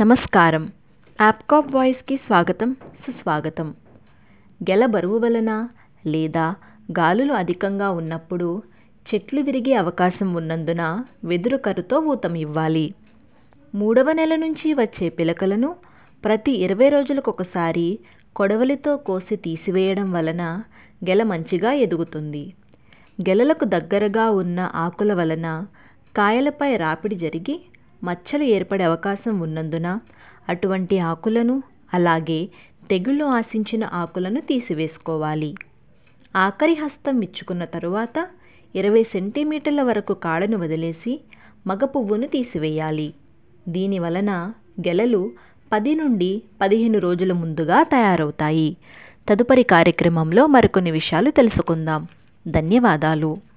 నమస్కారం యాప్కాప్ వాయిస్కి స్వాగతం సుస్వాగతం గెల బరువు వలన లేదా గాలులు అధికంగా ఉన్నప్పుడు చెట్లు విరిగే అవకాశం ఉన్నందున వెదురు కర్రతో ఊతం ఇవ్వాలి మూడవ నెల నుంచి వచ్చే పిలకలను ప్రతి ఇరవై రోజులకు ఒకసారి కొడవలితో కోసి తీసివేయడం వలన గెల మంచిగా ఎదుగుతుంది గెలలకు దగ్గరగా ఉన్న ఆకుల వలన కాయలపై రాపిడి జరిగి మచ్చలు ఏర్పడే అవకాశం ఉన్నందున అటువంటి ఆకులను అలాగే తెగుళ్ళు ఆశించిన ఆకులను తీసివేసుకోవాలి ఆఖరి హస్తం విచ్చుకున్న తరువాత ఇరవై సెంటీమీటర్ల వరకు కాడను వదిలేసి మగ పువ్వును తీసివేయాలి దీని వలన గెలలు పది నుండి పదిహేను రోజుల ముందుగా తయారవుతాయి తదుపరి కార్యక్రమంలో మరికొన్ని విషయాలు తెలుసుకుందాం ధన్యవాదాలు